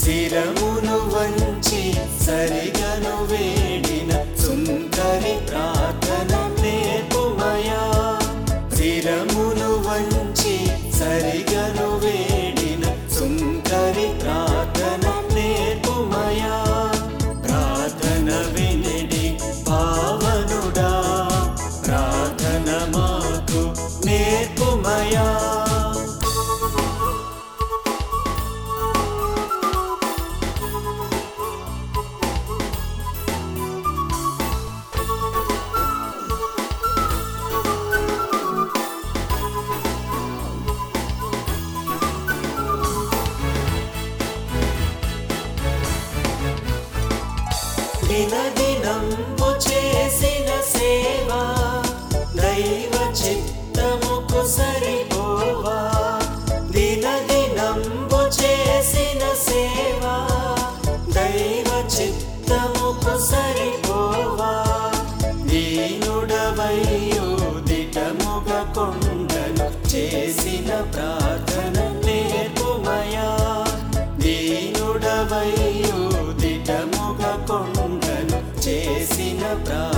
శిరమును వంచి సరిగను వేడిన సుందరి ప్రార్థన నేర్పుమయా శిరమును వంచి సరిగను వేడిన సుందరి ప్రార్థన నేర్పుమయా ప్రార్థన వినిడి పావనుడా ప్రార్థన మాకు నేర్పుమయా దినదినంబు చేసిన సేవ దైవ చిత్తముకు సరిపోవా దినదినంబు చేసిన సేవ దైవ చిత్తముకు సరిపోవా దీనుడవయ్యో దిటముగ కొండను చేసిన ప్రార్థన నేర్పుమయా దీనుడవయ్యో దిటముగ కొండను చేసిన ప్రార్థన